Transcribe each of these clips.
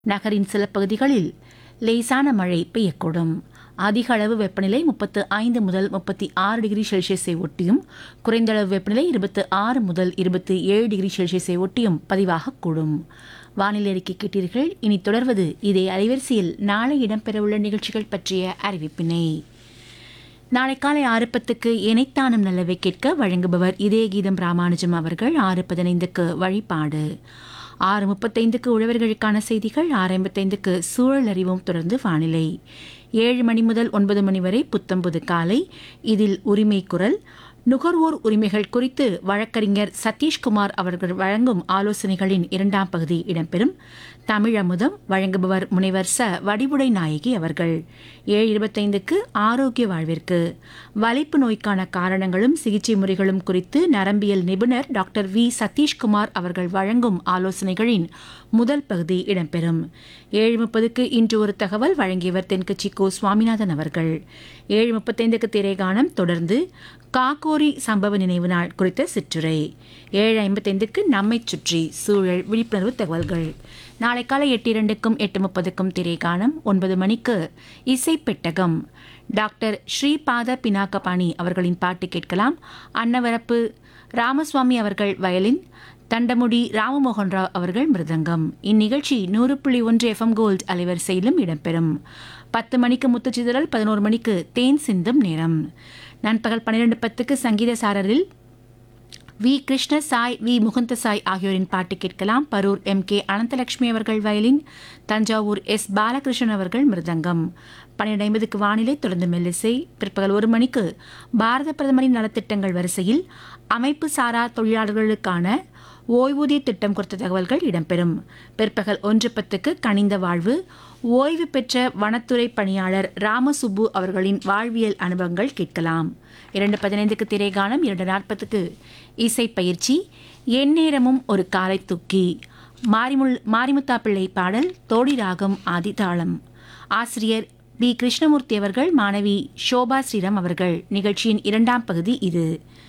நகரின் சில பகுதிகளில் லேசான மழை பெய்யக்கூடும் அதிக அளவு வெப்பநிலை முப்பத்து ஐந்து முதல் முப்பத்தி ஆறு டிகிரி செல்சியஸை ஒட்டியும் குறைந்த அளவு வெப்பநிலை இருபத்து ஆறு முதல் இருபத்தி ஏழு டிகிரி செல்சியஸை ஒட்டியும் பதிவாகக்கூடும் வானிலை அறிக்கை கேட்டீர்கள் இனி தொடர்வது இதே அலைவரிசையில் நாளை இடம்பெறவுள்ள நிகழ்ச்சிகள் பற்றிய அறிவிப்பினை நாளை காலை ஆறு பத்துக்கு இணைத்தானும் நல்லவை கேட்க வழங்குபவர் இதய கீதம் ராமானுஜம் அவர்கள் ஆறு பதினைந்துக்கு வழிபாடு ஆறு முப்பத்தைந்துக்கு உழவர்களுக்கான செய்திகள் ஆறு ஐம்பத்தைந்துக்கு சூழல் அறிவும் தொடர்ந்து வானிலை ஏழு மணி முதல் ஒன்பது மணி வரை புத்தம்புது காலை இதில் உரிமை குரல் நுகர்வோர் உரிமைகள் குறித்து வழக்கறிஞர் சதீஷ்குமார் அவர்கள் வழங்கும் ஆலோசனைகளின் இரண்டாம் பகுதி இடம்பெறும் தமிழ் அமுதம் வழங்குபவர் முனைவர் ச வடிவுடை நாயகி அவர்கள் ஏழு இருபத்தைந்துக்கு ஆரோக்கிய வாழ்விற்கு வலிப்பு நோய்க்கான காரணங்களும் சிகிச்சை முறைகளும் குறித்து நரம்பியல் நிபுணர் டாக்டர் வி சதீஷ்குமார் அவர்கள் வழங்கும் ஆலோசனைகளின் முதல் பகுதி இடம்பெறும் ஏழு முப்பதுக்கு இன்று ஒரு தகவல் வழங்கியவர் தென்கட்சி கோ சுவாமிநாதன் அவர்கள் ஏழு முப்பத்தைந்துக்கு திரைகானம் தொடர்ந்து காக்கோரி சம்பவ நினைவு நாள் குறித்த சிற்றுரை ஏழு ஐம்பத்தைந்துக்கு நம்மை சுற்றி சூழல் விழிப்புணர்வு தகவல்கள் நாளை காலை எட்டு இரண்டுக்கும் எட்டு முப்பதுக்கும் திரைகானம் ஒன்பது மணிக்கு இசைப்பெட்டகம் டாக்டர் ஸ்ரீபாத பினாக்கபாணி அவர்களின் பாட்டு கேட்கலாம் அன்னவரப்பு ராமசுவாமி அவர்கள் வயலின் தண்டமுடி ராமமோகன் ராவ் அவர்கள் மிருதங்கம் இந்நிகழ்ச்சி நூறு புள்ளி ஒன்று எஃப்எம் கோல்ட் அலைவரிசையிலும் இடம்பெறும் பத்து மணிக்கு முத்துச்சிதறல் பதினோரு மணிக்கு தேன் சிந்தும் நேரம் நண்பகல் பன்னிரண்டு பத்துக்கு சங்கீத சாரரில் வி கிருஷ்ண சாய் வி முகுந்த சாய் ஆகியோரின் பாட்டு கேட்கலாம் பரூர் எம் கே அனந்தலட்சுமி அவர்கள் வயலின் தஞ்சாவூர் எஸ் பாலகிருஷ்ணன் அவர்கள் மிருதங்கம் பன்னிரண்டு ஐம்பதுக்கு வானிலை தொடர்ந்து மெல்லிசை பிற்பகல் ஒரு மணிக்கு பாரத பிரதமரின் நலத்திட்டங்கள் வரிசையில் அமைப்பு சாரா தொழிலாளர்களுக்கான ஓய்வூதிய திட்டம் குறித்த தகவல்கள் இடம்பெறும் பிற்பகல் ஒன்று பத்துக்கு கனிந்த வாழ்வு ஓய்வு பெற்ற வனத்துறை பணியாளர் ராமசுப்பு அவர்களின் வாழ்வியல் அனுபவங்கள் கேட்கலாம் இரண்டு பதினைந்துக்கு திரைகானம் இரண்டு நாற்பதுக்கு இசை பயிற்சி எந்நேரமும் ஒரு காலை தூக்கி மாரிமுல் மாரிமுத்தா பிள்ளை பாடல் தோடி ராகம் ஆதிதாளம் ஆசிரியர் பி கிருஷ்ணமூர்த்தி அவர்கள் மாணவி ஷோபா ஸ்ரீராம் அவர்கள் நிகழ்ச்சியின் இரண்டாம் பகுதி இது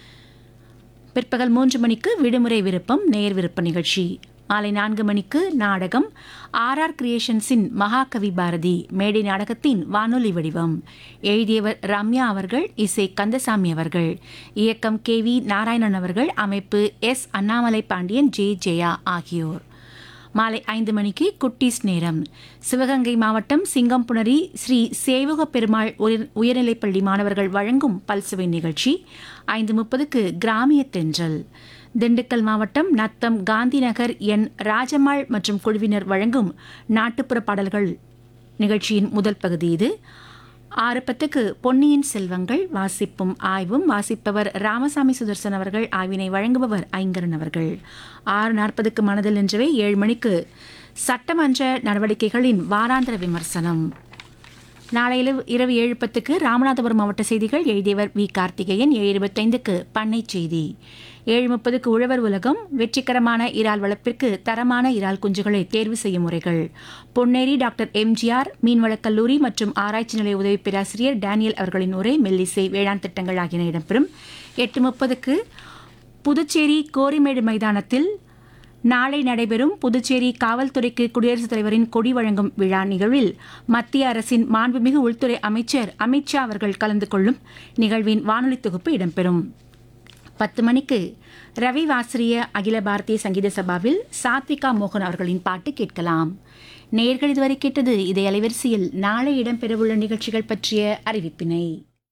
பிற்பகல் மூன்று மணிக்கு விடுமுறை விருப்பம் நேர் விருப்ப நிகழ்ச்சி மாலை நான்கு மணிக்கு நாடகம் ஆர் ஆர் கிரியேஷன்ஸின் மகாகவி பாரதி மேடை நாடகத்தின் வானொலி வடிவம் எழுதியவர் ரம்யா அவர்கள் இசை கந்தசாமி அவர்கள் இயக்கம் கே வி நாராயணன் அவர்கள் அமைப்பு எஸ் அண்ணாமலை பாண்டியன் ஜே ஜெயா ஆகியோர் மாலை ஐந்து மணிக்கு குட்டீஸ் நேரம் சிவகங்கை மாவட்டம் சிங்கம்புணரி ஸ்ரீ சேவக பெருமாள் உயர் உயர்நிலைப்பள்ளி மாணவர்கள் வழங்கும் பல்சுவை நிகழ்ச்சி ஐந்து முப்பதுக்கு கிராமிய தென்றல் திண்டுக்கல் மாவட்டம் நத்தம் காந்தி நகர் என் ராஜம்மாள் மற்றும் குழுவினர் வழங்கும் நாட்டுப்புற பாடல்கள் நிகழ்ச்சியின் முதல் பகுதி இது ஆறு பத்துக்கு பொன்னியின் செல்வங்கள் வாசிப்பும் ஆய்வும் வாசிப்பவர் ராமசாமி சுதர்சன் அவர்கள் ஆய்வினை வழங்குபவர் ஐங்கரன் அவர்கள் ஆறு நாற்பதுக்கு மனதில் நின்றவை ஏழு மணிக்கு சட்டமன்ற நடவடிக்கைகளின் வாராந்திர விமர்சனம் நாளை இரவு ஏழு பத்துக்கு ராமநாதபுரம் மாவட்ட செய்திகள் எழுதியவர் வி கார்த்திகேயன் ஏழு இருபத்தைந்துக்கு பண்ணை செய்தி ஏழு முப்பதுக்கு உழவர் உலகம் வெற்றிகரமான இறால் வளர்ப்பிற்கு தரமான இறால் குஞ்சுகளை தேர்வு செய்யும் முறைகள் பொன்னேரி டாக்டர் எம்ஜிஆர் மீன்வளக் கல்லூரி மற்றும் ஆராய்ச்சி நிலைய உதவி பேராசிரியர் டேனியல் அவர்களின் உரை மெல்லிசை வேளாண் திட்டங்கள் ஆகியன இடம்பெறும் எட்டு முப்பதுக்கு புதுச்சேரி கோரிமேடு மைதானத்தில் நாளை நடைபெறும் புதுச்சேரி காவல்துறைக்கு குடியரசுத் தலைவரின் கொடி வழங்கும் விழா நிகழ்வில் மத்திய அரசின் மாண்புமிகு உள்துறை அமைச்சர் அமித்ஷா அவர்கள் கலந்து கொள்ளும் நிகழ்வின் வானொலி தொகுப்பு இடம்பெறும் பத்து மணிக்கு ரவி வாசிரிய அகில பாரதிய சங்கீத சபாவில் சாத்விகா மோகன் அவர்களின் பாட்டு கேட்கலாம் நேர்கள் இதுவரை கேட்டது இதை அலைவரிசையில் நாளை இடம்பெறவுள்ள நிகழ்ச்சிகள் பற்றிய அறிவிப்பினை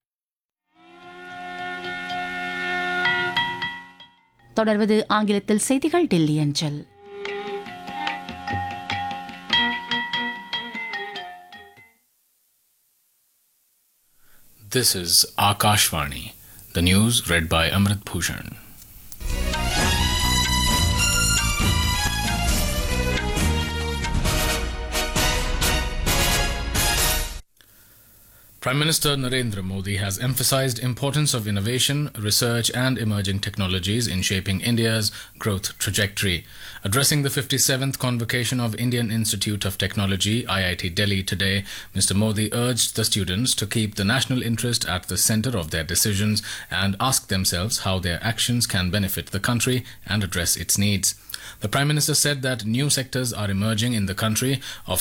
தொடர்வது ஆங்கிலத்தில் செய்திகள் டெல்லி அஞ்சல் This is Akashvani, the news read by Amrit Bhushan. Prime Minister Narendra Modi has emphasized importance of innovation, research and emerging technologies in shaping India's growth trajectory. Addressing the 57th convocation of Indian Institute of Technology IIT Delhi today, Mr Modi urged the students to keep the national interest at the center of their decisions and ask themselves how their actions can benefit the country and address its needs. The Prime Minister said that new sectors are emerging in the country of